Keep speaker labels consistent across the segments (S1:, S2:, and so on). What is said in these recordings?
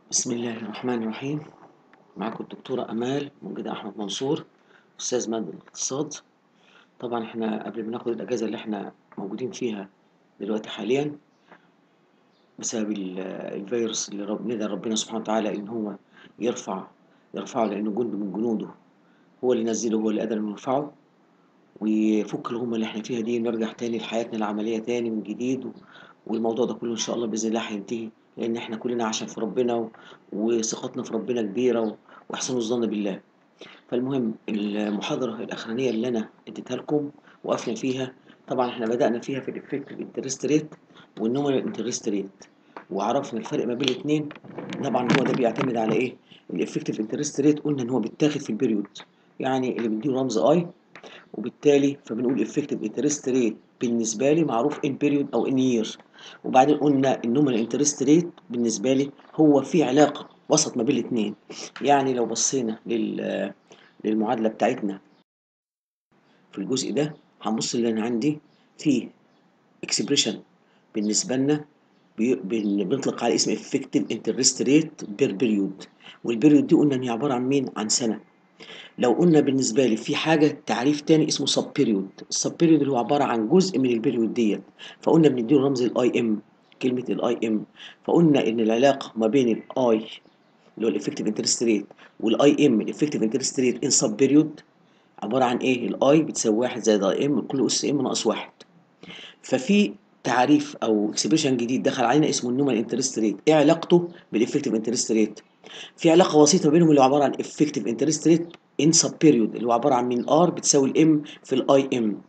S1: بسم الله الرحمن الرحيم معاكم الدكتورة أمال موجودة أحمد منصور أستاذ مادة الاقتصاد طبعا احنا قبل ما ناخد الأجازة اللي احنا موجودين فيها دلوقتي حاليا بسبب ال- الفيروس اللي رب ندعي ربنا سبحانه وتعالى إن هو يرفع يرفعه لأنه جند من جنوده هو اللي نزله هو اللي قدر إنه يرفعه ويفك الغمة اللي احنا فيها دي ونرجع تاني لحياتنا العملية تاني من جديد و- والموضوع ده كله إن شاء الله بإذن الله هينتهي لأن احنا كلنا عشان في ربنا و- وثقتنا في ربنا كبيرة و- وإحسان الظن بالله فالمهم المحاضرة الأخرانية اللي أنا اديتها لكم وقفنا فيها طبعا احنا بدأنا فيها في الإفكتيف انترست ريت والنومينال انترست ريت وعرفنا الفرق ما بين الاثنين طبعا هو ده بيعتمد على ايه الإفكتيف انترست ريت قلنا ان هو بيتاخد في البيريود يعني اللي بنديله رمز اي وبالتالي فبنقول effective interest rate بالنسبة لي معروف in period أو in year وبعدين قلنا النومينال انترست ريت بالنسبة لي هو في علاقة وسط ما بين الاتنين يعني لو بصينا لل للمعادلة بتاعتنا في الجزء ده هنبص اللي أنا عندي في expression بالنسبة لنا بي- بن- بنطلق على اسم effective interest rate per period والبيريود دي قلنا إن هي عبارة عن مين؟ عن سنة لو قلنا بالنسبه لي في حاجه تعريف تاني اسمه سب بيريود السب بيريود اللي هو عباره عن جزء من البيريود ديت فقلنا بنديله رمز الاي ام كلمه الاي ام فقلنا ان العلاقه ما بين الاي اللي هو الافكتيف انترست ريت والاي ام الافكتيف انترست ريت ان سب بيريود عباره عن ايه الاي بتساوي 1 زائد اي ام كل اس ام ناقص 1 ففي تعريف او اكسبريشن جديد دخل علينا اسمه النومال انترست ريت ايه علاقته بالافكتيف انترست ريت في علاقه وسيطه بينهم اللي هو عباره عن افكتيف انترست ريت ان سب بيريود اللي هو عباره عن من ار بتساوي الام في الاي ام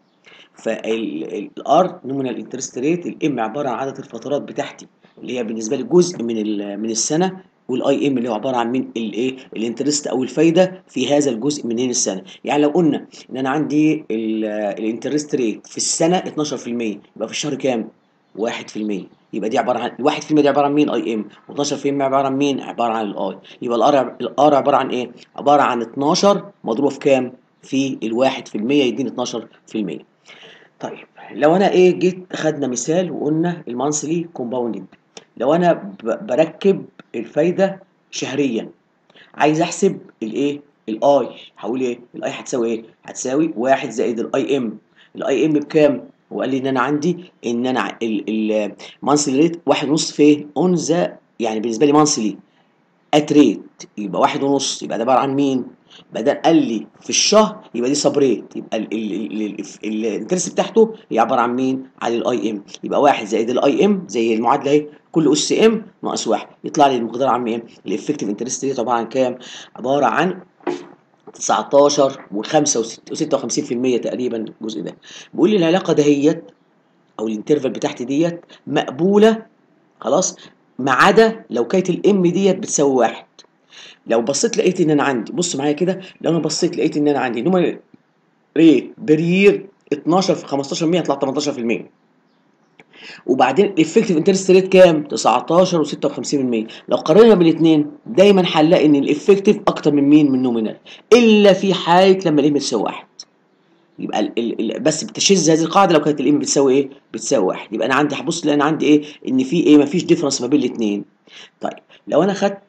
S1: فالار نومينال انترست ريت الام عباره عن عدد الفترات بتاعتي اللي هي بالنسبه لي جزء من ال- من السنه والاي ام اللي هو عباره عن من الايه الانترست او الفايده في هذا الجزء من السنه يعني لو قلنا ان انا عندي الانترست ريت في السنه 12% يبقى في الشهر كام 1% يبقى دي عباره عن 1% دي عباره عن مين اي ام و12% عباره عن مين عباره عن الاي يبقى الار الار عباره عن ايه عباره عن 12 مضروبه في كام في الواحد في المية يديني 12% طيب لو انا ايه جيت خدنا مثال وقلنا المانثلي كومباوندد لو انا ب- بركب الفايده شهريا عايز احسب الايه الاي هقول ايه الاي هتساوي ايه هتساوي 1 زائد الاي ام الاي ام بكام هو قال لي ان انا عندي ان انا المانثلي ريت واحد ونص في اون ذا يعني بالنسبه لي مانثلي ات ريت يبقى واحد ونص يبقى ده عباره عن مين؟ بدل قال لي في الشهر يبقى دي سب ريت يبقى الانترست بتاعته هي عباره عن مين؟ عن الاي ام يبقى واحد زائد الاي ام زي المعادله اهي كل اس ام ناقص واحد يطلع لي المقدار عن ايه؟ الافكتيف انترست ريت عباره عن كام؟ عباره عن 19 و56% تقريبا الجزء ده بيقول لي العلاقه دهيت او الانترفال بتاعتي ديت مقبوله خلاص ما عدا لو كانت الام ديت بتساوي واحد لو بصيت لقيت ان انا عندي بص معايا كده لو انا بصيت لقيت ان انا عندي نومال ريت برير 12 في 15% يطلع 18% وبعدين الافكتيف انترست ريت كام 19 و56% لو قارنا بالاثنين دايما هنلاقي ان الافكتيف اكتر من مين من نومينال الا في حاله لما الام تساوي واحد يبقى ال ال ال بس بتشذ هذه القاعده لو كانت الام بتساوي ايه بتساوي واحد يبقى انا عندي هبص لان عندي ايه ان في ايه مفيش ديفرنس ما بين الاثنين طيب لو انا خدت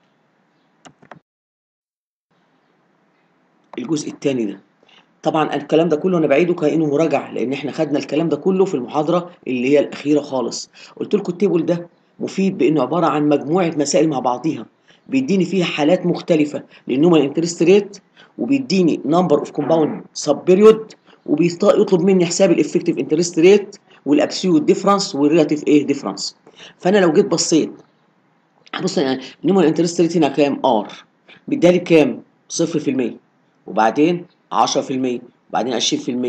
S1: الجزء الثاني ده طبعا الكلام ده كله انا بعيده كانه مراجعه لان احنا خدنا الكلام ده كله في المحاضره اللي هي الاخيره خالص قلت لكم التيبل ده مفيد بانه عباره عن مجموعه مسائل مع بعضيها بيديني فيها حالات مختلفه للنومال انترست ريت وبيديني نمبر اوف كومباوند سب بيريود وبيطلب مني حساب الافكتيف انترست ريت والابسوليوت ديفرنس والريلاتيف ايه ديفرنس فانا لو جيت بصيت بص يعني النومال انترست ريت هنا كام ار بيدالي بكام 0% وبعدين 10% وبعدين 20% 30% 40%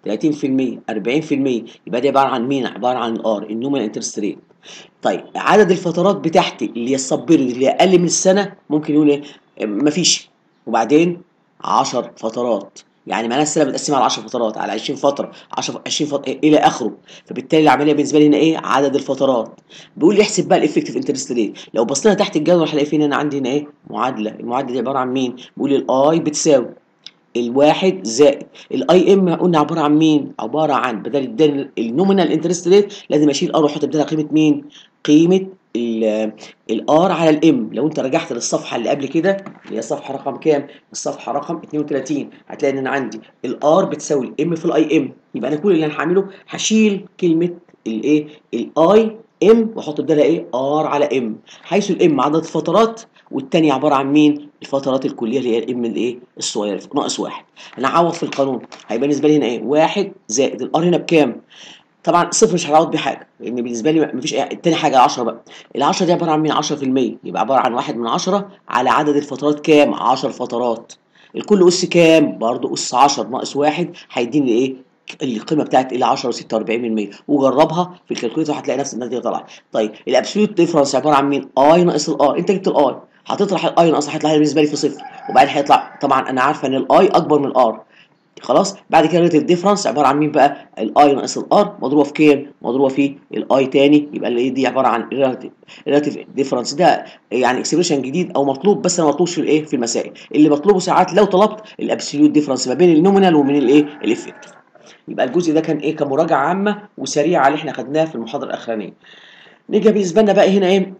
S1: يبقى دي عباره عن مين؟ عباره عن الار النومال انترست ريت طيب عدد الفترات بتاعتي اللي هي السبيريود اللي هي اقل من السنه ممكن يقول ايه؟ مفيش وبعدين 10 فترات يعني معناها السنه متقسمه على 10 فترات على 20 فتره 10 20 فتره الى اخره فبالتالي العمليه بالنسبه لي هنا ايه عدد الفترات بيقول لي احسب بقى الافكتيف انترست ريت لو بصينا تحت الجدول هنلاقي فين انا عندي هنا ايه معادله المعادله دي عباره عن مين بيقول لي الاي بتساوي الواحد زائد الاي ام قلنا عباره عن مين عباره عن بدل النومينال انترست ريت لازم اشيل ار واحط بدلها قيمه مين قيمه الار على الام لو انت رجعت للصفحه اللي قبل كده اللي هي الصفحه رقم كام الصفحه رقم 32 هتلاقي ان انا عندي الار بتساوي الام في الاي ام يبقى انا كل اللي انا هعمله هشيل كلمه الايه الاي ام واحط بدالها ايه ار على ام حيث الام عدد الفترات والتانية عبارة عن مين؟ الفترات الكلية اللي هي الام الايه؟ الصغيرة ناقص واحد. أنا هعوض في القانون هيبقى بالنسبة لي هنا ايه؟ واحد زائد الار هنا بكام؟ طبعا صفر مش هعوض بيه حاجة لأن بالنسبة لي مفيش أي تاني حاجة 10 بقى. ال 10 دي عبارة عن مين؟ 10% يبقى عبارة عن واحد من 10 على عدد الفترات كام؟ 10 فترات. الكل أس كام؟ برضه أس 10 ناقص واحد هيديني ايه؟ القيمه بتاعت الى 10 و46% وجربها في الكالكوليتر هتلاقي نفس النتيجه طالعه طيب الابسوليوت ديفرنس عباره عن مين اي ناقص الار انت جبت الاي هتطرح الاي ناقص هيطلع بالنسبه لي في صفر وبعدين هيطلع طبعا انا عارفه ان الاي اكبر من الار خلاص بعد كده ريليتيف ديفرنس عباره عن مين بقى الاي ناقص الار مضروبه في كام مضروبه في الاي تاني يبقى اللي دي عباره عن ريليتيف ديفرنس ده يعني اكسبريشن جديد او مطلوب بس انا مطلوبش في الايه في المسائل اللي مطلوبه ساعات لو طلبت الابسوليوت ديفرنس ما بين النومينال ومن الايه الافكتيف يبقى الجزء ده كان ايه كمراجعه عامه وسريعه اللي احنا خدناها في المحاضره الاخرانيه نيجي بالنسبه لنا بقى هنا ايه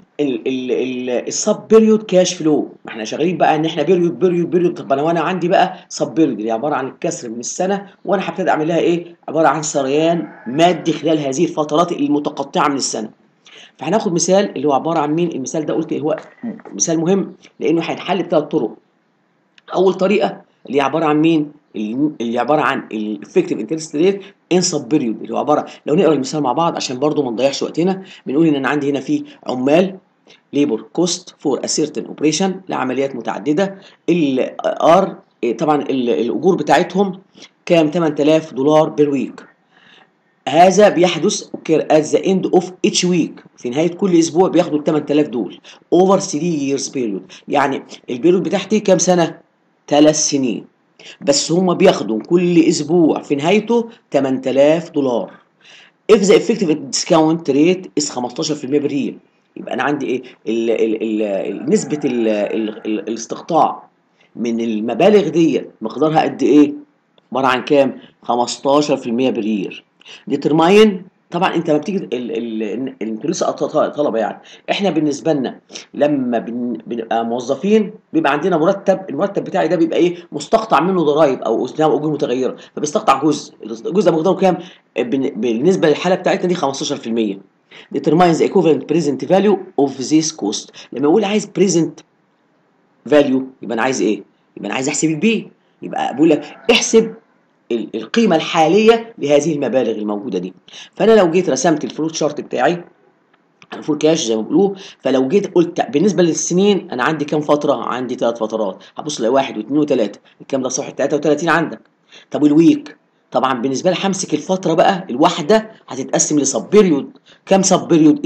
S1: السب بيريود كاش فلو ما احنا شغالين بقى ان احنا بيريود بيريود بيريود طب انا وانا عندي بقى سب بيريود اللي عباره عن الكسر من السنه وانا هبتدي اعمل لها ايه عباره عن سريان مادي خلال هذه الفترات المتقطعه من السنه فهناخد مثال اللي هو عباره عن مين المثال ده قلت هو مثال مهم لانه هيتحل بثلاث طرق اول طريقه اللي هي عباره عن مين اللي عباره عن الافكتيف انترست ريت ان سب بيريود اللي هو عباره لو نقرا المثال مع بعض عشان برضو ما نضيعش وقتنا بنقول ان انا عندي هنا في عمال ليبر كوست فور ا سيرتن اوبريشن لعمليات متعدده الار طبعا الاجور بتاعتهم كام 8000 دولار بير ويك هذا بيحدث occur at the end of each week في نهايه كل اسبوع بياخدوا ال 8000 دول over 3 years period يعني البيريود بتاعتي كام سنه؟ ثلاث سنين بس هم بياخدوا كل اسبوع في نهايته 8000 دولار if the effective discount rate is 15% بالريال يبقى انا عندي ايه ال ال ال نسبه ال ال ال الاستقطاع من المبالغ دي مقدارها قد ايه عباره عن كام 15% بالريال determine طبعا انت لما بتيجي انتوا لسه طلبه يعني احنا بالنسبه لنا لما بنبقى موظفين بيبقى عندنا مرتب المرتب بتاعي ده بيبقى ايه مستقطع منه ضرائب او اسنان اجور متغيره فبيستقطع جزء الجزء ده مقداره كام بالنسبه للحاله بتاعتنا دي 15% determines the equivalent present value of this cost لما اقول عايز present value يبقى انا عايز ايه يبقى انا عايز احسب البي يبقى بقول لك احسب القيمة الحالية لهذه المبالغ الموجودة دي فأنا لو جيت رسمت الفلوت شارت بتاعي فول كاش زي ما بيقولوا فلو جيت قلت بالنسبه للسنين انا عندي كام فتره؟ عندي ثلاث فترات هبص الاقي واحد واثنين وثلاثه الكلام ده صفحه 33 عندك طب والويك طبعا بالنسبه لي همسك الفتره بقى الواحده هتتقسم لسب بيريود كام سب بيريود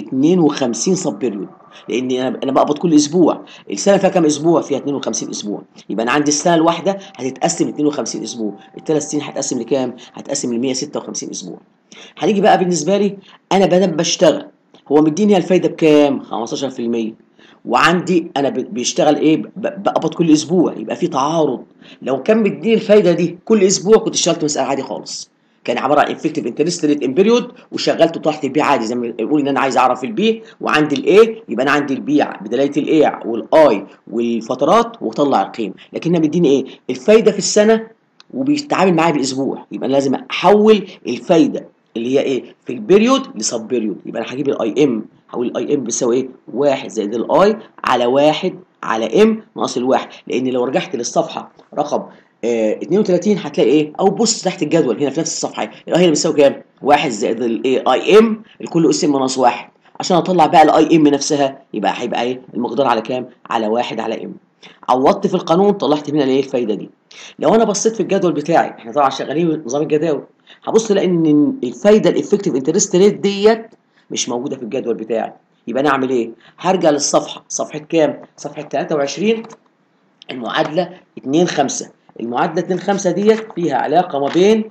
S1: 52 سب بيريود لان انا انا بقبض كل اسبوع السنه فيها كام اسبوع فيها 52 اسبوع يبقى انا عندي السنه الواحده هتتقسم 52 اسبوع الثلاث سنين هتقسم لكام هتقسم ل 156 اسبوع هنيجي بقى بالنسبه لي انا بدل بشتغل هو مديني الفايده بكام 15% وعندي انا بيشتغل ايه بقبض كل اسبوع يبقى في تعارض لو كان مديني الفايده دي كل اسبوع كنت اشتغلت مساله عادي خالص كان عباره عن افكتيف انترست ريت ان بيريود وشغلته تحت البي عادي زي ما بقول ان انا عايز اعرف البي وعندي الاي يبقى انا عندي البي بدلاله الاي والاي والفترات واطلع القيمه لكن انا مديني ايه الفايده في السنه وبيتعامل معايا بالاسبوع يبقى انا لازم احول الفايده اللي هي ايه في البيريود لسب بيريود يبقى انا هجيب الاي ام هقول الاي ام بيساوي ايه 1 زائد الاي على 1 على ام ناقص الواحد لان لو رجعت للصفحه رقم اه 32 هتلاقي ايه او بص تحت الجدول هنا في نفس الصفحه الاي هنا بتساوي كام 1 زائد الايه اي ام الكل اس ام ناقص 1 عشان اطلع بقى الاي ام نفسها يبقى هيبقى ايه المقدار على كام على 1 على ام عوضت في القانون طلعت منها الايه الفايده دي لو انا بصيت في الجدول بتاعي احنا طبعا شغالين بنظام الجداول هبص الاقي ان الفايده الافكتيف انترست ريت ديت مش موجوده في الجدول بتاعي يبقى انا اعمل ايه هرجع للصفحه صفحه كام صفحه 23 المعادله 2 5 المعادله 2 5 ديت فيها علاقه ما بين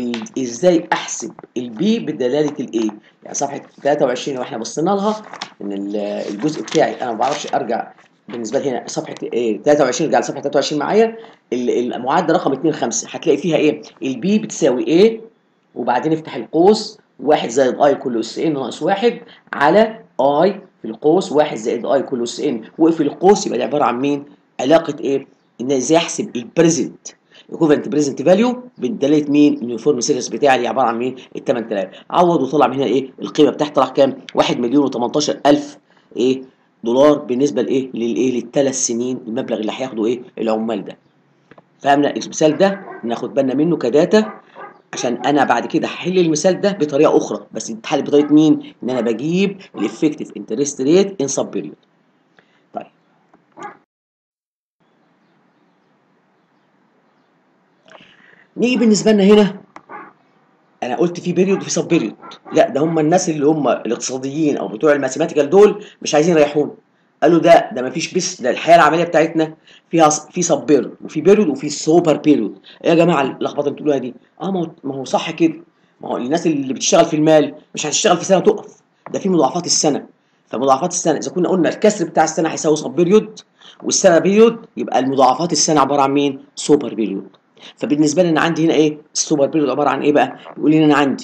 S1: ازاي احسب البي بدلاله الاي يعني صفحه 23 لو احنا بصينا لها ان الجزء بتاعي انا ما بعرفش ارجع بالنسبه لي هنا صفحه ايه 23 ارجع لصفحه 23 معايا المعادله رقم 2 5 هتلاقي فيها ايه البي بتساوي ايه وبعدين افتح القوس 1 زائد اي كل اس ان ناقص 1 على اي في القوس 1 زائد اي كله اس ان وقف القوس يبقى دي عباره عن مين؟ علاقه ايه؟ ان ازاي احسب البريزنت ايكوفالنت بريزنت فاليو بدلاله مين؟ اليونيفورم سيريس بتاعي اللي عباره عن مين؟ ال 8000 عوض وطلع من هنا ايه؟ القيمه بتاعتي طلع كام؟ 1 مليون و18 الف ايه؟ دولار بالنسبه لايه؟ للايه؟ للثلاث سنين المبلغ اللي هياخده ايه؟ العمال ده. فهمنا المثال ده ناخد بالنا منه كداتا عشان انا بعد كده هحل المثال ده بطريقه اخرى بس يتحل بطريقه مين؟ ان انا بجيب الافكتيف انترست ريت ان سب بيريود. طيب نيجي بالنسبه لنا هنا انا قلت في بيريود وفي سب بيريود لا ده هم الناس اللي هم الاقتصاديين او بتوع الماثيماتيكال دول مش عايزين يريحونا قالوا ده ده مفيش بس ده الحياه العمليه بتاعتنا فيها في سب بيريود وفي بيريود وفي سوبر بيريود ايه يا جماعه اللخبطه اللي بتقولوها دي اه ما هو ما هو صح كده ما هو الناس اللي بتشتغل في المال مش هتشتغل في سنه تقف ده في مضاعفات السنه فمضاعفات السنه اذا كنا قلنا الكسر بتاع السنه هيساوي سب بيريود والسنه بيريود يبقى المضاعفات السنه عباره عن مين؟ سوبر بيريود فبالنسبه لي انا عندي هنا ايه؟ السوبر بيريود عباره عن ايه بقى؟ يقول لي انا عندي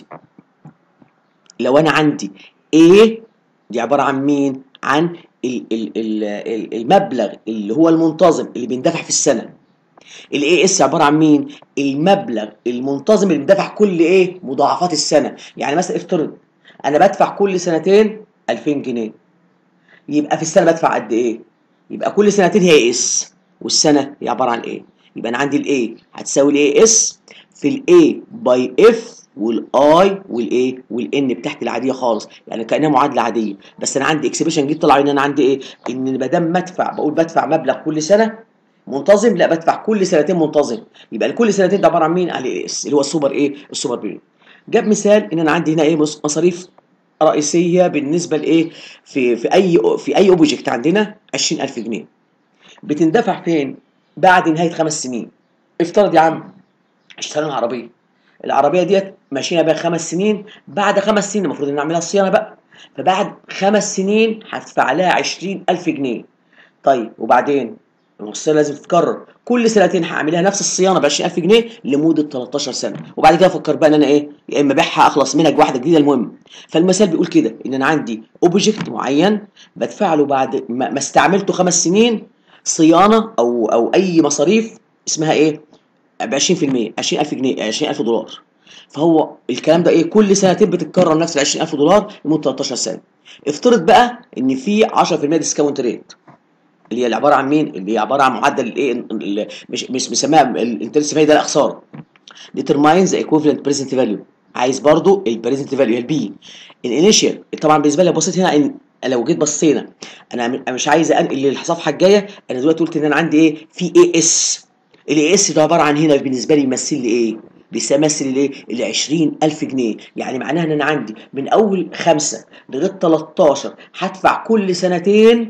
S1: لو انا عندي A دي عباره عن مين؟ عن ال ال ال المبلغ اللي هو المنتظم اللي بيندفع في السنه الاي اس عباره عن مين المبلغ المنتظم اللي بيدفع كل ايه مضاعفات السنه يعني مثلا افترض انا بدفع كل سنتين 2000 جنيه يبقى في السنه بدفع قد ايه يبقى كل سنتين هي اس والسنه هي عباره عن ايه يبقى انا عندي الاي هتساوي الاي اس في الاي باي اف والاي والايه والان بتاعتي العاديه خالص يعني كانها معادله عاديه بس انا عندي اكسبريشن جديد طلع ان انا عندي ايه ان ما دام بدفع بقول بدفع مبلغ كل سنه منتظم لا بدفع كل سنتين منتظم يبقى كل سنتين ده عباره عن مين على اس اللي هو السوبر ايه السوبر بيريود جاب مثال ان انا عندي هنا ايه مصاريف رئيسيه بالنسبه لايه في في اي في اي اوبجكت عندنا 20000 جنيه بتندفع فين بعد نهايه خمس سنين افترض يا عم اشترينا عربيه العربيه ديت ماشيين بيها خمس سنين بعد خمس سنين المفروض ان نعملها صيانه بقى فبعد خمس سنين هدفع لها 20000 جنيه طيب وبعدين الصيانه لازم تتكرر كل سنتين هعملها نفس الصيانه ب 20000 جنيه لمده 13 سنه وبعد كده افكر بقى ان انا ايه يا اما ابيعها اخلص منها بواحده جديده المهم فالمثال بيقول كده ان انا عندي اوبجكت معين بدفع له بعد ما استعملته خمس سنين صيانه او او اي مصاريف اسمها ايه ب 20% 20000 جنيه 20000 دولار فهو الكلام ده ايه كل سنتين بتتكرر نفس ال 20000 دولار لمده 13 سنه افترض بقى ان في 10% ديسكاونت ريت اللي هي اللي عباره عن مين اللي هي عباره عن معدل الايه مش مش بنسميها الانترست فايده لا خساره determines the equivalent present value عايز برضو البريزنت فاليو البي الانيشال طبعا بالنسبه لي بصيت هنا إن لو جيت بصينا انا مش عايز انقل للصفحه الجايه انا دلوقتي قلت ان انا عندي ايه في اي اس الاي اس ده عباره عن هنا بالنسبه لي يمثل لي ايه بيمثل الايه ال 20000 جنيه يعني معناها ان انا عندي من اول خمسة لغايه 13 هدفع كل سنتين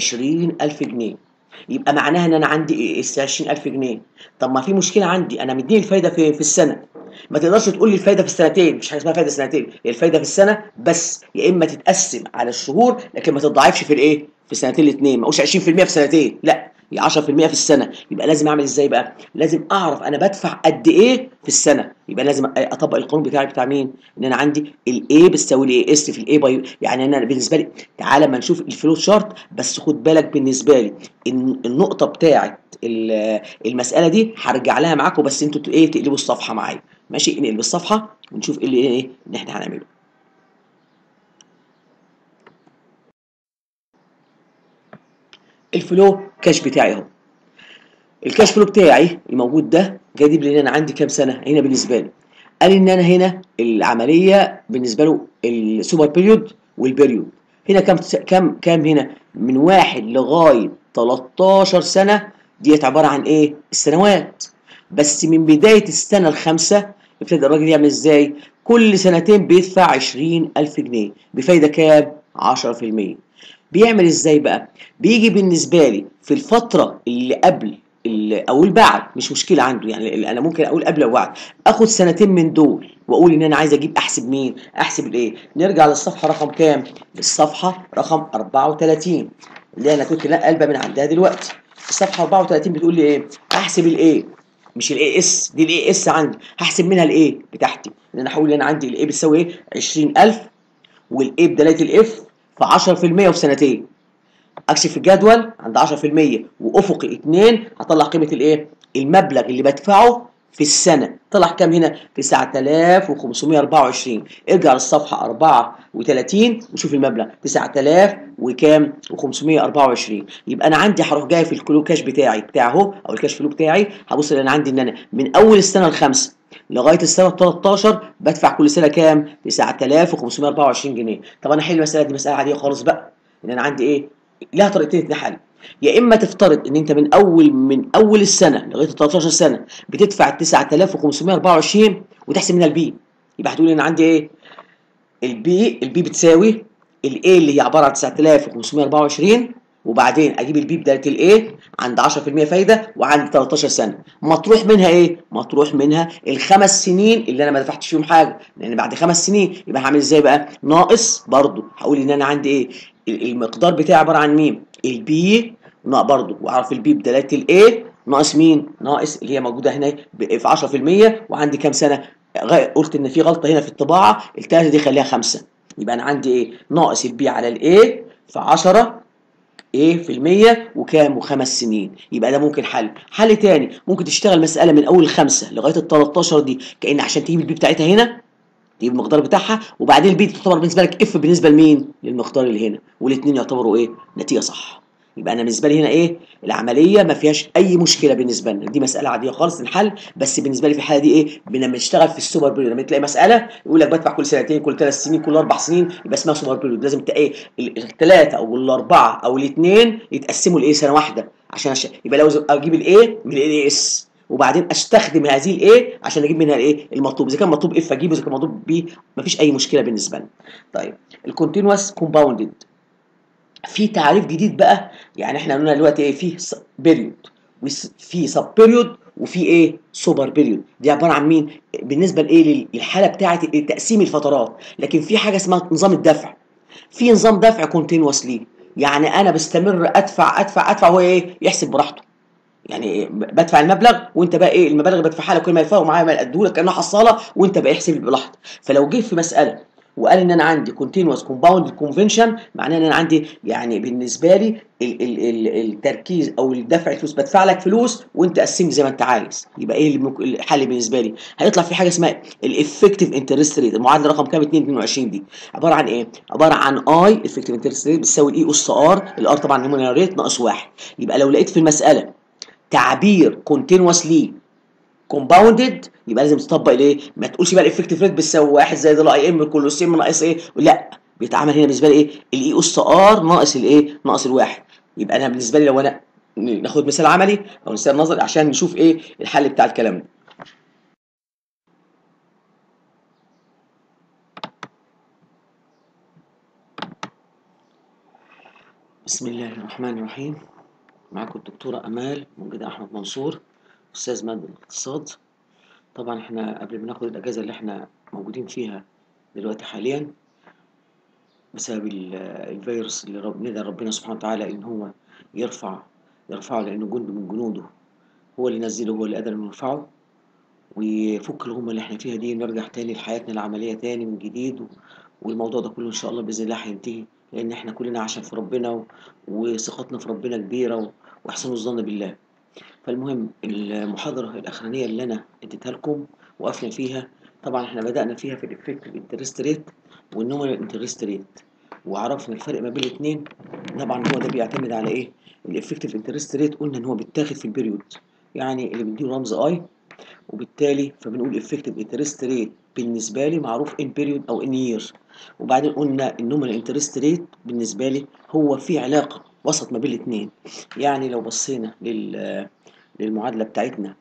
S1: 20000 جنيه يبقى معناها ان انا عندي ايه اس 20000 جنيه طب ما في مشكله عندي انا مديني الفايده في في السنه ما تقدرش تقول لي الفايده في السنتين مش حاجه اسمها فايده سنتين هي الفايده في السنه بس يا اما تتقسم على الشهور لكن ما تتضاعفش في الايه في السنتين الاثنين ما اقولش 20% في سنتين لا هي 10% في السنه يبقى لازم اعمل ازاي بقى لازم اعرف انا بدفع قد ايه في السنه يبقى لازم اطبق القانون بتاعي بتاع مين ان انا عندي الاي بتساوي الاي اس في الاي باي يعني انا بالنسبه لي تعالى ما نشوف الفلو شارت بس خد بالك بالنسبه لي ان النقطه بتاعه المساله دي هرجع لها معاكم بس انتوا ايه تقلبوا الصفحه معايا ماشي نقلب الصفحه ونشوف ايه اللي ايه اللي احنا هنعمله الفلو كاش بتاعي اهو الكاش فلو بتاعي الموجود ده جايب لي ان انا عندي كام سنه هنا بالنسبه له قال ان انا هنا العمليه بالنسبه له السوبر بيريود والبيريود هنا كام كام كام هنا من واحد لغايه 13 سنه ديت عباره عن ايه السنوات بس من بدايه السنه الخامسه ابتدى الراجل يعمل ازاي كل سنتين بيدفع 20000 جنيه بفايده كام 10% بيعمل ازاي بقى بيجي بالنسبه لي في الفتره اللي قبل اللي او اللي بعد مش مشكله عنده يعني انا ممكن اقول قبل او بعد اخد سنتين من دول واقول ان انا عايز اجيب احسب مين احسب الايه نرجع للصفحه رقم كام للصفحه رقم 34 اللي انا كنت قلبه من عندها دلوقتي الصفحه 34 بتقول لي ايه احسب الايه مش الاي اس دي الاي اس عندي هحسب منها الايه بتاعتي ان انا هقول ان انا عندي الايه بتساوي ايه 20000 والايه بدلاله الاف في 10% وفي سنتين اكشف الجدول عند 10% وافقي 2 هطلع قيمه الايه المبلغ اللي بدفعه في السنه طلع كام هنا 9524 ارجع للصفحه 34 وشوف المبلغ 9000 وكام و524 يبقى انا عندي هروح جاي في الكلو كاش بتاعي بتاع اهو او الكاش فلو بتاعي هبص ان انا عندي ان انا من اول السنه الخامسه لغايه السنه 13 بدفع كل سنه كام 9524 جنيه طب انا احل المساله دي مساله عاديه خالص بقى ان انا عندي ايه لها طريقتين تتحل يا اما تفترض ان انت من اول من اول السنه لغايه 13 سنه بتدفع 9524 وتحسب منها البي يبقى هتقول انا عندي ايه البي البي بتساوي الاي اللي هي عباره عن 9524 وبعدين اجيب البي بداله الايه عند 10% فايده وعند 13 سنه مطروح منها ايه مطروح منها الخمس سنين اللي انا ما دفعتش فيهم حاجه لان بعد خمس سنين يبقى هعمل ازاي بقى ناقص برضو هقول ان انا عندي ايه المقدار بتاعي عباره عن مين البي برضو واعرف البي بدلاله الايه ناقص مين ناقص اللي هي موجوده هنا في 10% وعندي كام سنه قلت ان في غلطه هنا في الطباعه الثلاثه دي خليها خمسه يبقى انا عندي ايه ناقص البي على الايه في 10 ايه في المية وكام وخمس سنين يبقى ده ممكن حل حل تاني ممكن تشتغل مسألة من أول خمسة لغاية ال 13 دي كأن عشان تجيب البي بتاعتها هنا تجيب المقدار بتاعها وبعدين البي تعتبر بالنسبة لك اف بالنسبة لمين؟ للمقدار اللي هنا والاثنين يعتبروا ايه؟ نتيجة صح يبقى انا بالنسبه لي هنا ايه العمليه ما فيهاش اي مشكله بالنسبه لنا دي مساله عاديه خالص الحل بس بالنسبه لي في الحاله دي ايه لما نشتغل في السوبر بيريود لما تلاقي مساله يقول لك بدفع كل سنتين كل ثلاث سنين كل اربع سنين يبقى اسمها سوبر بيريود لازم ايه الثلاثه او الاربعه او الاثنين يتقسموا لايه سنه واحده عشان أش... يبقى لو اجيب الايه من الاي اس وبعدين استخدم هذه الايه عشان اجيب منها الايه المطلوب اذا كان مطلوب اف اجيبه اذا كان مطلوب بي مفيش اي مشكله بالنسبه لنا طيب الكونتينوس كومباوندد في تعريف جديد بقى يعني احنا قلنا دلوقتي ايه في بيريود وفي سب بيريود وفي ايه سوبر بيريود دي عباره عن مين بالنسبه لايه للحاله بتاعه تقسيم الفترات لكن في حاجه اسمها نظام الدفع في نظام دفع كونتينوس ليه يعني انا بستمر ادفع ادفع ادفع هو ايه يحسب براحته يعني بدفع المبلغ وانت بقى ايه المبالغ اللي بدفعها لك كل ما يفرق معايا ما اديهولك كانها حصاله وانت بقى احسب براحتك فلو جه في مساله وقال ان انا عندي كونتينوس كومباوند كونفنشن معناه ان انا عندي يعني بالنسبه لي ال ال ال التركيز او الدفع الفلوس بدفع لك فلوس وانت قسم زي ما انت عايز يبقى ايه الحل بالنسبه لي هيطلع في حاجه اسمها الافكتيف انترست ريت المعادله رقم كام 22 دي عباره عن ايه عباره عن اي افكتيف انترست ريت بتساوي الاي اس ار الار طبعا نيمونير ريت ناقص واحد يبقى لو لقيت في المساله تعبير كونتينوس ليه كومباوندد يبقى لازم تطبق الايه؟ ما تقولش بقى الافكتيف ريت بتساوي واحد زائد الاي ام كل سم ناقص ايه؟ لا بيتعمل هنا بالنسبه لي ايه؟ الاي اس ار ناقص الايه؟ ناقص الواحد يبقى انا بالنسبه لي لو انا ناخد مثال عملي او مثال نظري عشان نشوف ايه الحل بتاع الكلام ده. بسم الله الرحمن الرحيم معاكم الدكتورة أمال موجودة أحمد منصور أستاذ مادة الاقتصاد طبعا احنا قبل ما ناخد الأجازة اللي احنا موجودين فيها دلوقتي حاليا بسبب الفيروس اللي رب ندعي ربنا سبحانه وتعالى إن هو يرفع يرفعه لأنه جند من جنوده هو اللي نزله هو اللي قدر إنه يرفعه ويفك الغمة اللي احنا فيها دي ونرجع تاني لحياتنا العملية تاني من جديد والموضوع ده كله إن شاء الله بإذن الله هينتهي لأن احنا كلنا عشان في ربنا وثقتنا في ربنا كبيرة وإحسان الظن بالله فالمهم المحاضرة الأخرانية اللي أنا اديتها لكم وقفنا فيها طبعا احنا بدأنا فيها في الإفكتيف انترست ريت والنومينال انترست ريت وعرفنا الفرق ما بين الاثنين طبعا هو ده بيعتمد على ايه؟ الإفكتيف انترست ريت قلنا إن هو بيتاخد في البيريود يعني اللي بنديله رمز اي وبالتالي فبنقول افكتيف انترست ريت بالنسبه لي معروف ان بيريود او ان يير وبعدين قلنا النومينال انترست ريت بالنسبه لي هو في علاقه وسط ما بين الاثنين يعني لو بصينا لل للمعادله بتاعتنا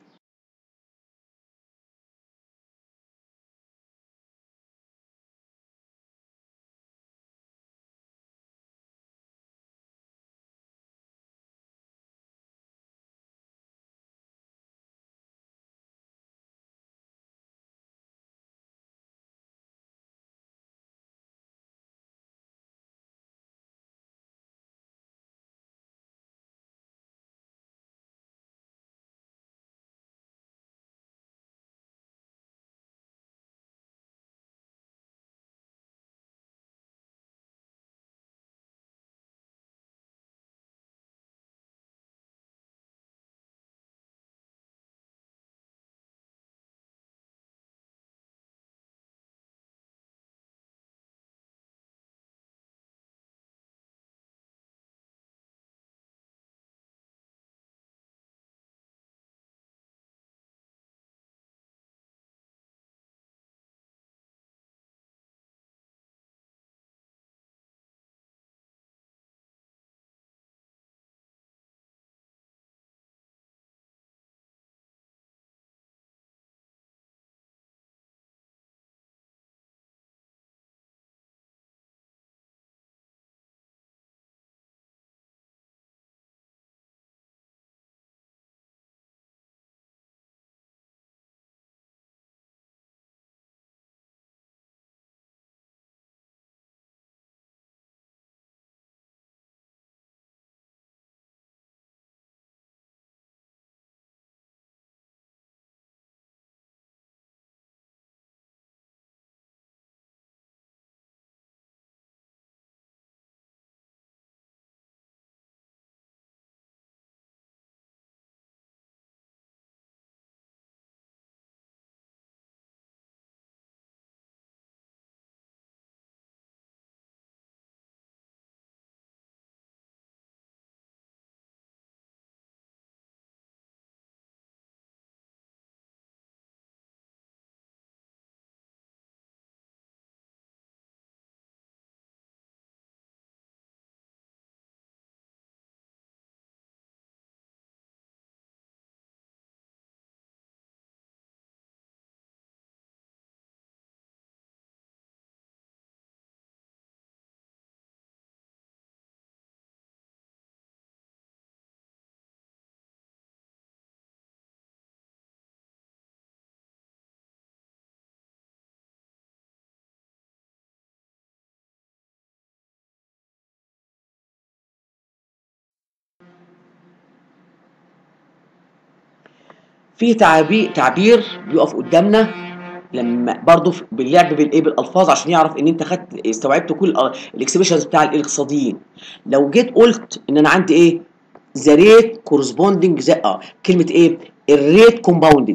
S1: في تعبير تعبير بيقف قدامنا لما برضه في- باللعب بالايه بالالفاظ عشان يعرف ان انت خدت استوعبت كل الاكسبريشنز بتاع الاقتصاديين لو جيت قلت ان انا عندي ايه ذا ريت كورسبوندنج ذا اه كلمه ايه الريت كومباوندد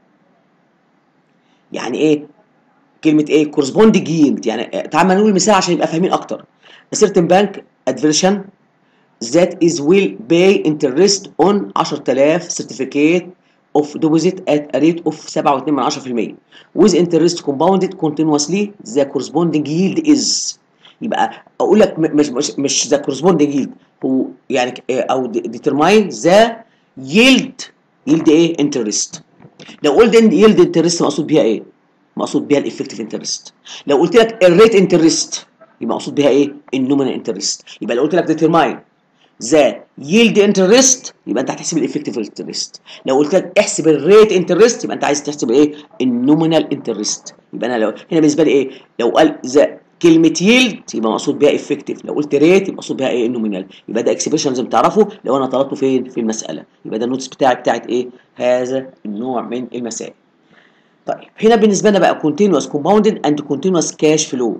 S1: يعني ايه كلمه ايه كورسبوندنج ييلد يعني تعال ما نقول مثال عشان يبقى فاهمين اكتر a certain bank adversion that is will pay interest on 10000 certificate of deposit at a rate of 7.2% with interest compounded continuously the corresponding yield is يبقى اقول لك م- مش مش مش the corresponding yield هو يعني ك- او determine the yield yield ايه interest لو قلت ان yield interest مقصود بيها ايه مقصود بيها الافكتيف انترست لو قلت لك الريت انترست يبقى مقصود بيها ايه النومينال انترست يبقى لو قلت لك ديترماين ذا ييلد انترست يبقى انت هتحسب الافكتيف انترست لو قلت لك احسب الريت انترست يبقى انت عايز تحسب ايه النومينال انترست يبقى انا لو هنا بالنسبه لي ايه لو قال ذا كلمه ييلد يبقى مقصود بيها افكتيف لو قلت ريت يبقى مقصود بيها ايه النومينال يبقى ده اكسبريشن لازم تعرفه لو انا طلبته فين في المساله يبقى ده النوتس بتاعي بتاعت ايه هذا النوع من المسائل طيب هنا بالنسبه لنا بقى continuous compounded and continuous cash flow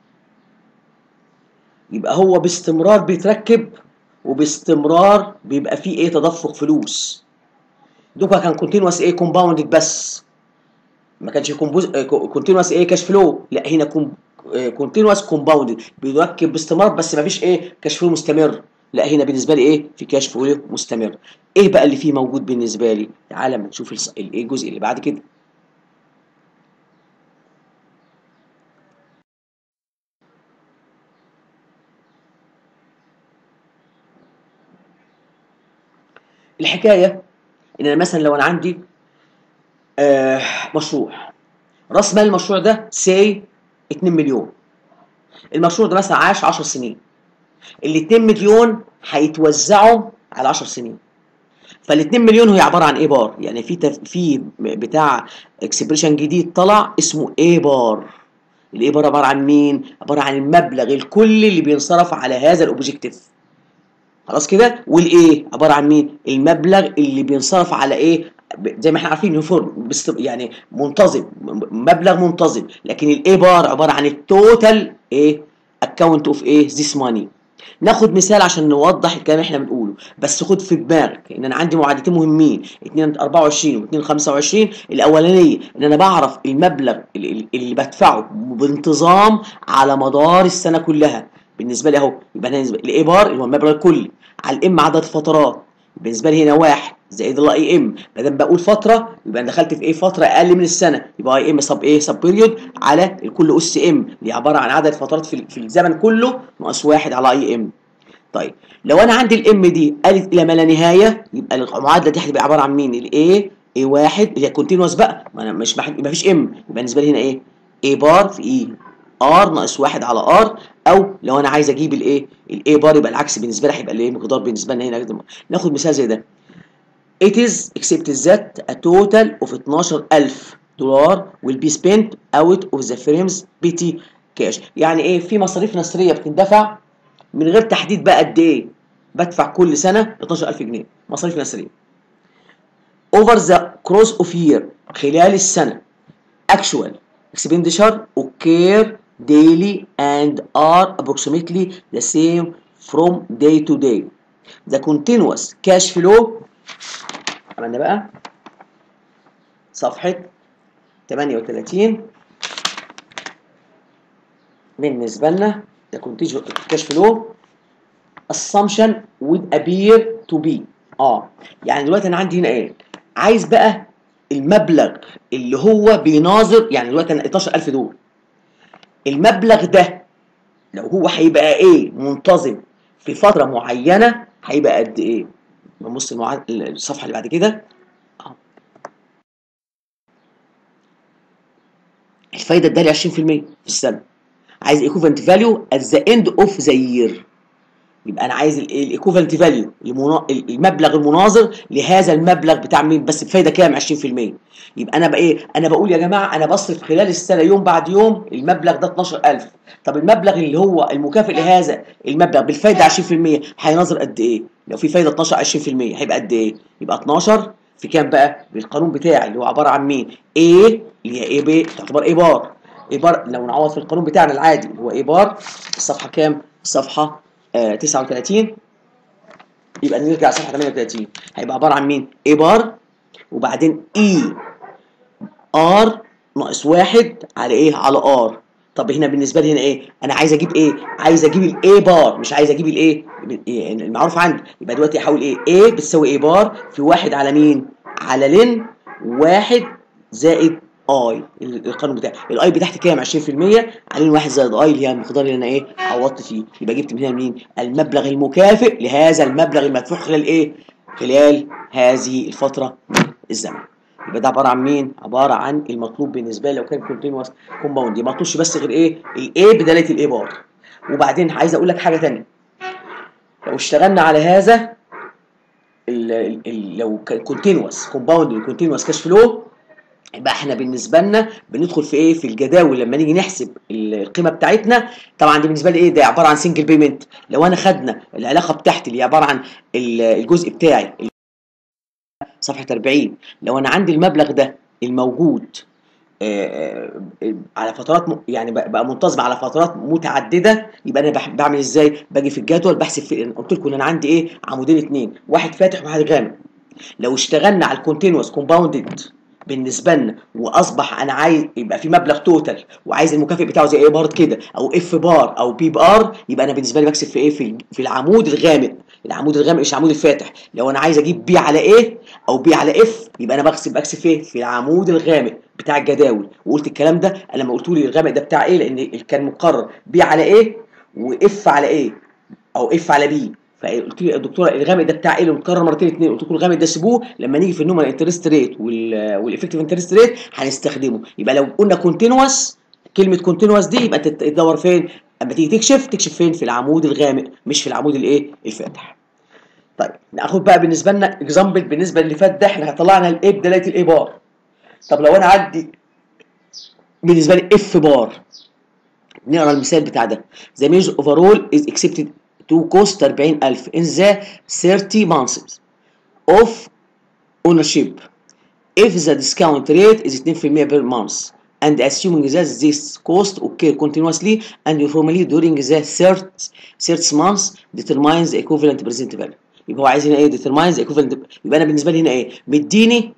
S1: يبقى هو باستمرار بيتركب وباستمرار بيبقى فيه ايه تدفق فلوس دوكا كان continuous ايه compounded بس ما كانش continuous ايه كاش فلو لا هنا continuous compounded بيركب باستمرار بس ما فيش ايه كاش فلو مستمر لا هنا بالنسبه لي ايه في كاش فلو مستمر ايه بقى اللي فيه موجود بالنسبه لي تعالى ما نشوف الص- الايه الجزء اللي بعد كده الحكايه ان انا مثلا لو انا عندي آه مشروع راس مال المشروع ده سي 2 مليون المشروع ده مثلا عاش 10 سنين ال 2 مليون هيتوزعوا على 10 سنين فال 2 مليون هي عباره عن ايه بار يعني في تف... في بتاع اكسبريشن جديد طلع اسمه ايه بار الايه بار عباره عن مين عباره عن المبلغ الكلي اللي بينصرف على هذا الاوبجيكتيف خلاص كده والايه عباره عن مين المبلغ اللي بينصرف على ايه ب- زي ما احنا عارفين يونيفورم بست- يعني منتظم م- مبلغ منتظم لكن الاي بار عباره عن التوتال ايه اكونت اوف ايه ذيس ماني ناخد مثال عشان نوضح الكلام اللي احنا بنقوله بس خد في دماغك ان انا عندي معادلتين مهمين 2 24 و2 25 الاولانيه ان انا بعرف المبلغ اللي, اللي بدفعه بانتظام على مدار السنه كلها بالنسبه لي اهو يبقى انا بالنسبه الاي بار اللي هو المبلغ الكلي على الام عدد الفترات بالنسبه لي هنا واحد زائد الاي ام ما دام بقول فتره يبقى انا دخلت في ايه فتره اقل من السنه يبقى اي ام سب ايه سب بيريود على الكل اس ام اللي عباره عن عدد فترات في, في الزمن كله ناقص واحد على اي ام طيب لو انا عندي الام دي قالت الى ما لا نهايه يبقى المعادله دي هتبقى عباره عن مين الاي اي واحد اللي هي كونتينوس بقى ما انا مش ما فيش ام يبقى بالنسبه لي هنا ايه اي بار في اي ار ناقص واحد على ار او لو انا عايز اجيب الايه الاي بار يبقى العكس بالنسبه لي هيبقى الايه مقدار بالنسبه لنا هنا ناخد مثال زي ده It is accepted that a total of 12000 دولار will be spent out of the firm's PT cash يعني ايه في مصاريف نصريه بتندفع من غير تحديد بقى قد ايه بدفع كل سنه 12000 جنيه مصاريف نصريه over the cross of year خلال السنه actual expenditure occur daily and are approximately the same from day to day the continuous cash flow عملنا بقى صفحة 38 بالنسبة لنا the continuous cash flow assumption would appear to be اه يعني دلوقتي انا عندي هنا ايه عايز بقى المبلغ اللي هو بيناظر يعني دلوقتي انا 12000 دول المبلغ ده لو هو هيبقى ايه منتظم في فترة معينة هيبقى قد ايه نبص المعاد... الصفحة اللي بعد كده أهو. الفايدة ادالي 20% في السنة عايز equivalent value at the end of the year يبقى انا عايز الايكوفالنت فاليو المبلغ المناظر لهذا المبلغ بتاع مين بس بفايده كام 20% يبقى انا بقى ايه انا بقول يا جماعه انا بصرف خلال السنه يوم بعد يوم المبلغ ده 12000 طب المبلغ اللي هو المكافئ لهذا المبلغ بالفايده 20% هيناظر قد ايه لو في فايده 12 20% هيبقى قد ايه يبقى 12 في كام بقى بالقانون بتاعي اللي هو عباره عن مين A اللي هي A ب تعتبر A بار A بار لو نعوض في القانون بتاعنا العادي اللي هو A بار الصفحه كام الصفحه آه 39 يبقى نرجع صفحه 38 هيبقى عباره عن مين A بار وبعدين E R ناقص واحد على ايه على R طب هنا بالنسبه لي هنا ايه انا عايز اجيب ايه عايز اجيب الاي بار مش عايز اجيب الايه المعروف عندي يبقى دلوقتي احول ايه ايه بتساوي ايه بار في واحد على مين على لن واحد زائد اي القانون بتاعي الاي بتاعتي كام 20% على واحد زائد اي اللي هي المقدار اللي انا ايه عوضت فيه يبقى جبت من هنا منين المبلغ المكافئ لهذا المبلغ المدفوع خلال ايه خلال هذه الفتره من الزمن يبقى ده عباره عن مين؟ عباره عن المطلوب بالنسبه لي لو كان كونتينوس كومباوند ما مطلوبش بس غير ايه؟ الاي بدلاله الاي بار وبعدين عايز اقول لك حاجه ثانيه لو اشتغلنا على هذا ال ال لو كونتينوس كومباوند كونتينوس كاش فلو يبقى احنا بالنسبه لنا بندخل في ايه في الجداول لما نيجي نحسب القيمه بتاعتنا طبعا دي بالنسبه لي ايه ده عباره عن سنجل بيمنت لو انا خدنا العلاقه بتاعتي اللي هي عباره عن الجزء بتاعي صفحه 40 لو انا عندي المبلغ ده الموجود على فترات يعني بقى منتظم على فترات متعدده يبقى انا بعمل ازاي باجي في الجدول بحسب في قلت لكم ان انا عندي ايه عمودين اثنين واحد فاتح وواحد غامق لو اشتغلنا على الكونتينوس كومباوندد بالنسبه لنا واصبح انا عايز يبقى في مبلغ توتال وعايز المكافئ بتاعه زي ايه بار كده او اف بار او بي بار يبقى انا بالنسبه لي بكسب في ايه في, في العمود الغامق العمود الغامق مش العمود الفاتح لو انا عايز اجيب بي على ايه او بي على اف يبقى انا بكسب بكسب في ايه في العمود الغامق بتاع الجداول وقلت الكلام ده انا لما قلت لي الغامق ده بتاع ايه لان كان مقرر بي على ايه واف على ايه او اف على بي فقلت لي الدكتوره الغامق ده بتاع ايه اللي متكرر مرتين اثنين قلت لكم الغامق ده سيبوه لما نيجي في النومال انترست ريت والافكتيف انترست ريت هنستخدمه يبقى لو قلنا كونتينوس كلمه كونتينوس دي يبقى تدور فين اما تيجي تكشف تكشف فين في العمود الغامق مش في العمود الايه الفاتح طيب ناخد بقى بالنسبه لنا اكزامبل بالنسبه اللي فات ده احنا طلعنا الايه بدلاله الايه بار طب لو انا عندي بالنسبه لي اف بار نقرا المثال بتاع ده the measure overall is accepted to cost 40000 in the 30 months of ownership if the discount rate is 2% per month and assuming that this cost occur continuously and uniformly during the third, third month determines the equivalent present value يبقى هو عايز هنا ايه determines the equivalent يبقى انا بالنسبه لي هنا ايه مديني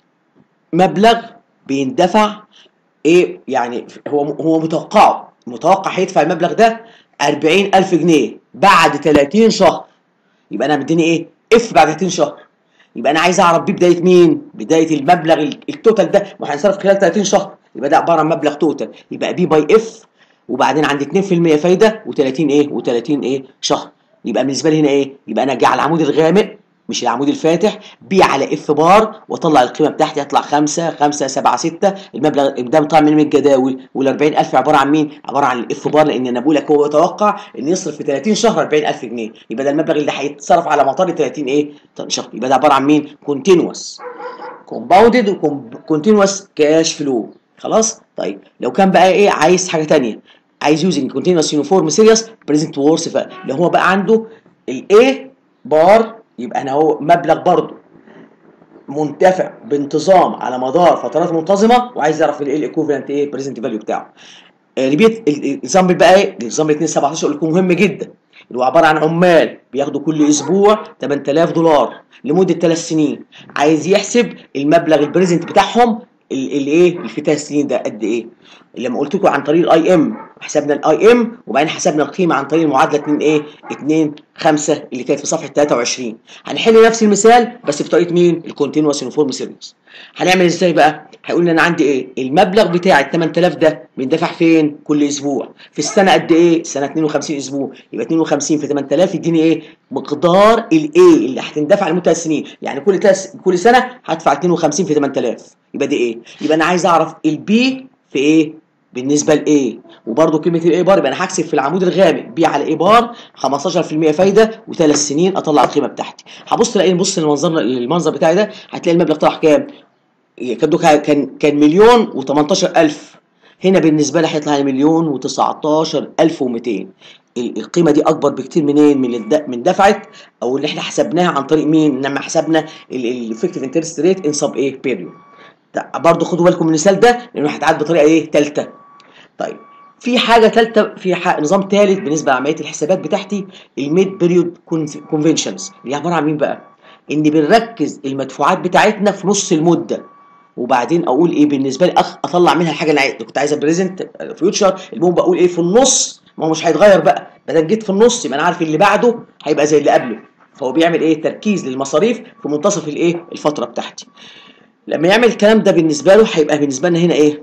S1: مبلغ بيندفع ايه يعني هو هو متوقعه متوقع هيدفع المبلغ ده 40000 جنيه بعد 30 شهر يبقى انا مديني ايه اف بعد 30 شهر يبقى انا عايز اعرف بيه بدايه مين بدايه المبلغ التوتال ده ما هينصرف خلال 30 شهر يبقى ده عباره عن مبلغ توتال يبقى بي باي اف وبعدين عندي 2% فايده و30 ايه و30 ايه شهر يبقى بالنسبه لي هنا ايه يبقى انا جاي على العمود الغامق مش العمود الفاتح بي على اف بار واطلع القيمه بتاعتي هيطلع 5 5 7 6 المبلغ ده طالع من الجداول وال 40000 عباره عن مين؟ عباره عن الاف بار لان انا بقول لك هو يتوقع ان يصرف في 30 شهر 40000 جنيه يبقى ده المبلغ اللي هيتصرف على مطار 30 ايه؟ شهر يبقى ده عباره عن مين؟ كونتينوس كومباوندد وكونتينوس كاش فلو خلاص؟ طيب لو كان بقى ايه عايز حاجه ثانيه عايز يوزنج كونتينوس يونيفورم سيريس بريزنت وورس لو هو بقى عنده الايه بار يبقى انا هو مبلغ برضه منتفع بانتظام على مدار فترات منتظمه وعايز يعرف الايه الايكوفالنت ايه بريزنت فاليو بتاعه ريبيت الاكزامبل بقى ايه الاكزامبل 2 17 قلت لكم مهم جدا اللي هو عباره عن عمال بياخدوا كل اسبوع 8000 دولار لمده 3 سنين عايز يحسب المبلغ البريزنت بتاعهم الايه في 3 سنين ده قد ايه لما قلت لكم عن طريق الاي ام حسبنا الاي ام وبعدين حسبنا القيمه عن طريق المعادله 2 ايه 2 5 اللي كانت في صفحه 23 هنحل نفس المثال بس بطريقه مين الكونتينوس يونيفورم سيريس هنعمل ازاي بقى هيقول لي انا عندي ايه المبلغ بتاع ال 8000 ده بيندفع فين كل اسبوع في السنه قد ايه السنه 52 اسبوع يبقى 52 في 8000 يديني ايه مقدار الايه اللي هتندفع لمده 3 سنين يعني كل تلس كل سنه هدفع 52 في 8000 يبقى دي ايه يبقى انا عايز اعرف البي في ايه بالنسبه لايه وبرده كلمه الاي بار يبقى انا هحسب في العمود الغامق بي على اي بار 15% فايده وثلاث سنين اطلع القيمه بتاعتي هبص الاقي نبص للمنظر المنظر بتاعي ده هتلاقي المبلغ طلع كام كان كان مليون و18000 هنا بالنسبه لي هيطلع لي مليون و19200 القيمه دي اكبر بكتير منين من الد... من دفعه او اللي احنا حسبناها عن طريق مين لما حسبنا الافكتيف انترست ريت ان سب ايه بيريود برضه خدوا بالكم من المثال ده لانه هيتعاد بطريقه ايه ثالثه طيب في حاجه ثالثه في ح... نظام ثالث بالنسبه لعمليه الحسابات بتاعتي الميد بيريود كونفنشنز اللي عباره عن مين بقى ان بنركز المدفوعات بتاعتنا في نص المده وبعدين اقول ايه بالنسبه لي أخ اطلع منها الحاجه اللي كنت عايزها بريزنت فيوتشر المهم بقول ايه في النص ما هو مش هيتغير بقى بدل جيت في النص يبقى انا عارف اللي بعده هيبقى زي اللي قبله فهو بيعمل ايه تركيز للمصاريف في منتصف الايه الفتره بتاعتي لما يعمل الكلام ده بالنسبه له هيبقى بالنسبه لنا هنا ايه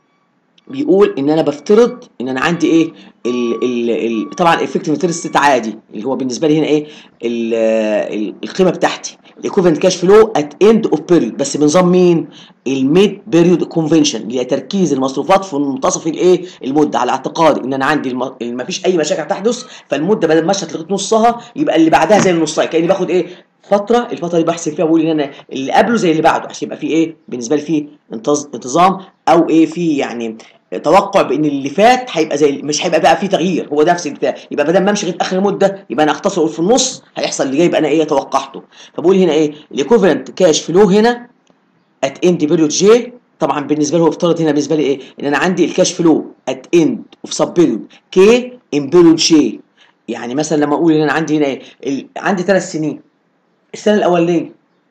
S1: بيقول ان انا بفترض ان انا عندي ايه ال ال ال طبعا الافكتيف انترست عادي اللي هو بالنسبه لي هنا ايه ال ال القيمه بتاعتي الايكوفنت كاش فلو ات اند اوف بيريود بس بنظام مين الميد بيريود كونفنشن اللي هي تركيز المصروفات في منتصف الايه المده على اعتقاد ان انا عندي الم... ما فيش اي مشاكل تحدث فالمده بدل ما مشت لغايه نصها يبقى اللي بعدها زي النص كاني باخد ايه فتره الفتره دي بحسب فيها بقول ان انا اللي قبله زي اللي بعده عشان يبقى في ايه بالنسبه لي في انتظام او ايه في يعني توقع بان اللي فات هيبقى زي مش هيبقى بقى فيه تغيير هو نفس البتاع يبقى بدل ما امشي لغايه اخر المده يبقى انا اختصر اقول في النص هيحصل اللي جاي يبقى انا ايه توقعته فبقول هنا ايه الايكوفالنت كاش فلو هنا ات اند بيريود جي طبعا بالنسبه له هو افترض هنا بالنسبه لي ايه ان انا عندي الكاش فلو ات اند اوف سب بيريود كي ان بيريود جي يعني مثلا لما اقول ان انا عندي هنا ايه عندي ثلاث سنين السنه الاولانيه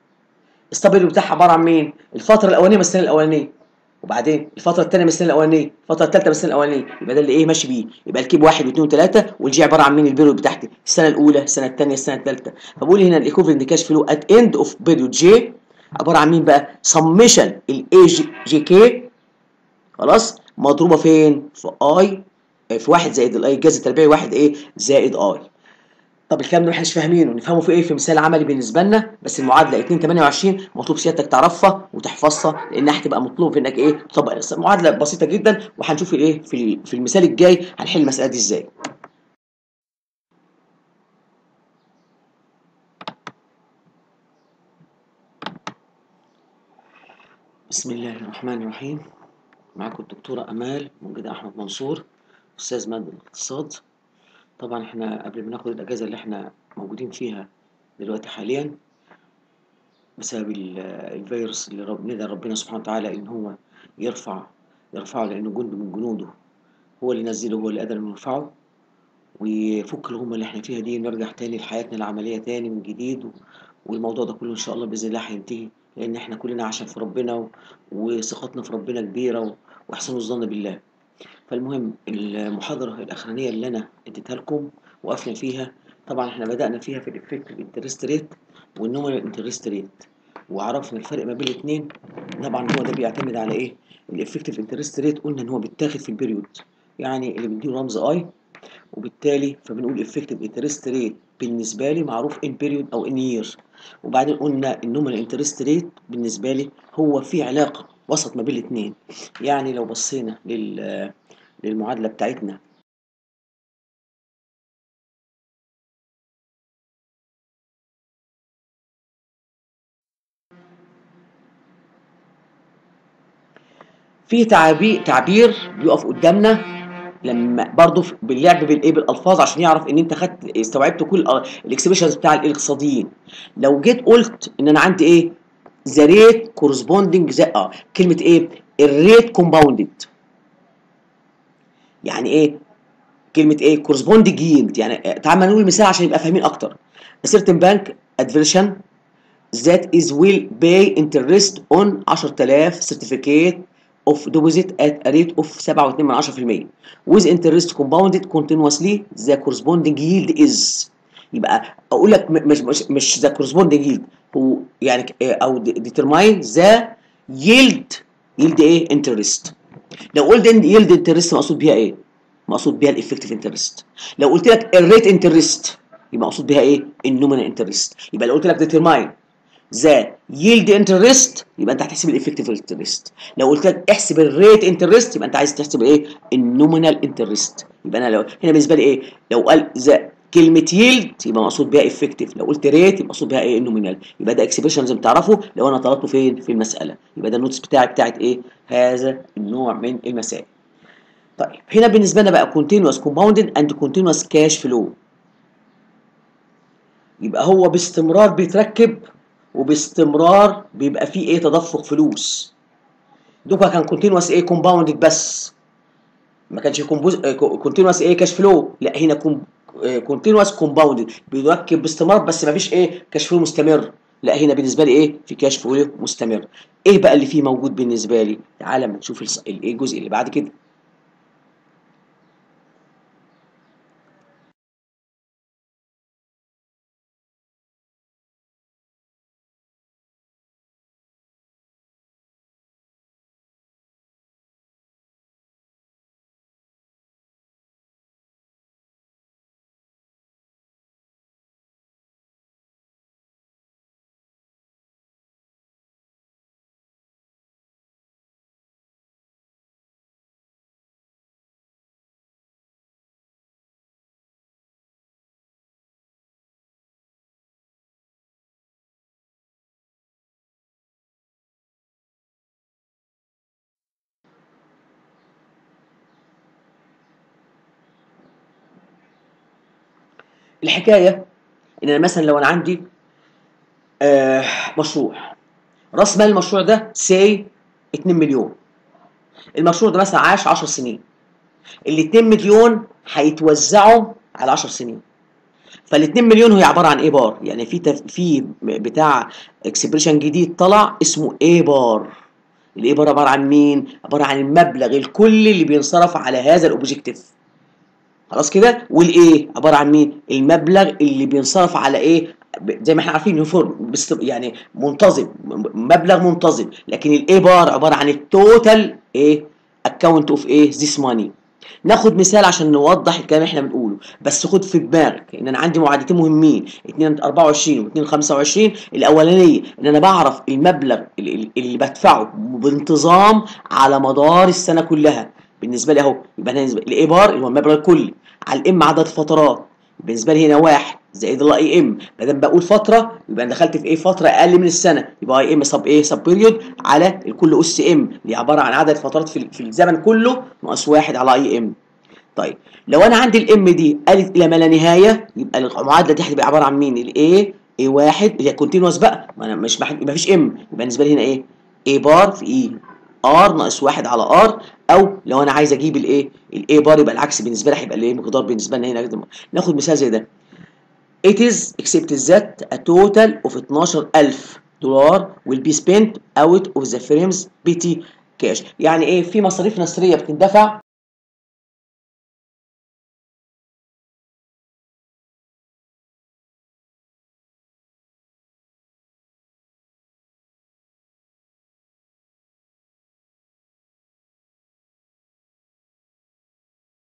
S1: السب بتاعها عباره عن مين الفتره الاولانيه من السنه الاولانيه وبعدين الفتره الثانيه من السنه الاولانيه الفتره الثالثه من السنه الاولانيه يبقى ده اللي ايه ماشي بيه يبقى الكيب واحد واثنين وثلاثه والجي عباره عن مين البيريود بتاعتي السنه الاولى السنه الثانيه السنه الثالثه فبقول هنا الايكوفلنت كاش فلو ات اند اوف بيريود جي عباره عن مين بقى سمشن الاي جي, جي كي خلاص مضروبه فين في اي في واحد زائد الاي الجذر التربيعي واحد ايه زائد اي طب الكلام ده احنا مش فاهمينه نفهمه في ايه في مثال عملي بالنسبه لنا بس المعادله 2 28 مطلوب سيادتك تعرفها وتحفظها لانها هتبقى مطلوب في انك ايه تطبق معادله بسيطه جدا وهنشوف الايه في في المثال الجاي هنحل المساله دي ازاي بسم الله الرحمن الرحيم معاكم الدكتوره امال مجدة احمد منصور استاذ ماده الاقتصاد طبعا احنا قبل ما ناخد الاجازه اللي احنا موجودين فيها دلوقتي حاليا بسبب الفيروس اللي رب ندعي ربنا سبحانه وتعالى ان هو يرفع يرفعه لانه جند من جنوده هو اللي نزله هو اللي قدر انه يرفعه ويفك الغمة اللي احنا فيها دي ونرجع تاني لحياتنا العملية تاني من جديد والموضوع ده كله ان شاء الله باذن الله هينتهي لان احنا كلنا عشان في ربنا وثقتنا في ربنا كبيرة واحسن الظن بالله فالمهم المحاضرة الأخرانية اللي أنا اديتها لكم وقفنا فيها طبعا احنا بدأنا فيها في الافكتيف انترست ريت والنومينال انترست ريت وعرفنا الفرق ما بين الاثنين طبعا هو ده بيعتمد على ايه الافكتيف انترست ريت قلنا ان هو بيتاخد في البيريود يعني اللي بنديله رمز اي وبالتالي فبنقول افكتيف انترست ريت بالنسبه لي معروف ان بيريود او ان يير وبعدين قلنا النومينال انترست ريت بالنسبه لي هو في علاقه وسط ما بين الاثنين يعني لو بصينا لل للمعادله بتاعتنا في تعبير تعبير بيقف قدامنا لما برضه باللعب بالايه بالالفاظ عشان يعرف ان انت خدت استوعبت كل الاكسبريشنز بتاع الاقتصاديين لو جيت قلت ان انا عندي ايه ذا ريت كورسبوندنج ذا اه كلمه ايه الريت كومباوندد يعني ايه كلمه ايه كورسبوندنج ييلد يعني تعال نقول مثال عشان يبقى فاهمين اكتر a certain bank adversion that is will pay interest on 10000 certificate of deposit at a rate of 7.2% with interest compounded continuously the corresponding yield is يبقى اقول لك مش مش مش the corresponding yield هو يعني او determine the yield yield ايه interest لو قلت yield interest مقصود بيها ايه مقصود بيها الافكتيف انترست لو قلت لك الريت انترست يبقى مقصود بيها ايه النومينال انترست يبقى لو قلت لك ديترماين ذا ييلد انترست يبقى انت هتحسب الافكتيف انترست لو قلت لك احسب الريت انترست يبقى انت عايز تحسب ايه النومينال انترست يبقى انا لو هنا بالنسبه لي ايه لو قال ذا كلمة ييلد يبقى مقصود بيها افكتيف لو قلت ريت يبقى مقصود بيها ايه النومينال يبقى ده اكسبريشن لازم تعرفه لو انا طلبته فين في المسألة يبقى ده النوتس بتاعي بتاعت ايه هذا النوع من المسائل طيب هنا بالنسبه لنا بقى continuous compounded and continuous cash flow يبقى هو باستمرار بيتركب وباستمرار بيبقى فيه ايه تدفق فلوس دوكا كان كونتينوس ايه كومباوندد بس ما كانش كونتينوس ايه كاش فلو لا هنا كونتينوس كومباوندد بيركب باستمرار بس ما فيش ايه كاش فلو مستمر لا هنا بالنسبه لي ايه في كاش فلو مستمر ايه بقى اللي فيه موجود بالنسبه لي تعالى ما نشوف الايه الجزء اللي بعد كده الحكايه ان انا مثلا لو انا عندي آه مشروع راس مال المشروع ده سي 2 مليون المشروع ده مثلا عاش 10 سنين ال 2 مليون هيتوزعوا على 10 سنين فال 2 مليون هي عباره عن ايه بار يعني في تف... في بتاع اكسبريشن جديد طلع اسمه ايه بار الايه بار عباره عن مين عباره عن المبلغ الكلي اللي بينصرف على هذا الاوبجيكتيف خلاص كده والايه عباره عن مين المبلغ اللي بينصرف على ايه زي ما احنا عارفين يونيفورم يعني منتظم مبلغ منتظم لكن الاي بار عباره عن التوتال ايه اكونت اوف ايه ذيس ماني ناخد مثال عشان نوضح الكلام اللي احنا بنقوله بس خد في دماغك ان انا عندي معادلتين مهمين 2 24 و2 25 الاولانيه ان انا بعرف المبلغ اللي, اللي بدفعه بانتظام على مدار السنه كلها بالنسبه لي اهو يبقى انا الاي بار اللي هو المبلغ الكلي على الام عدد الفترات بالنسبه لي هنا واحد زائد الاي ام ما دام بقول فتره يبقى انا دخلت في ايه فتره اقل من السنه يبقى اي ام سب ايه سب بيريود على الكل اس ام اللي عباره عن عدد فترات في, في الزمن كله ناقص واحد على اي ام طيب لو انا عندي الام دي قالت الى ما لا نهايه يبقى المعادله دي هتبقى عباره عن مين الاي اي واحد اللي هي كونتينوس بقى ما انا مش ما فيش ام يبقى بالنسبه لي هنا ايه اي بار في اي ار ناقص واحد على ار او لو انا عايز اجيب الايه الاي بار يبقى العكس بالنسبه لي هيبقى الايه مقدار بالنسبه لنا هنا ناخد مثال زي ده It is except that a total of 12000 دولار will be spent out of the firm's petty cash يعني ايه في مصاريف نصريه بتندفع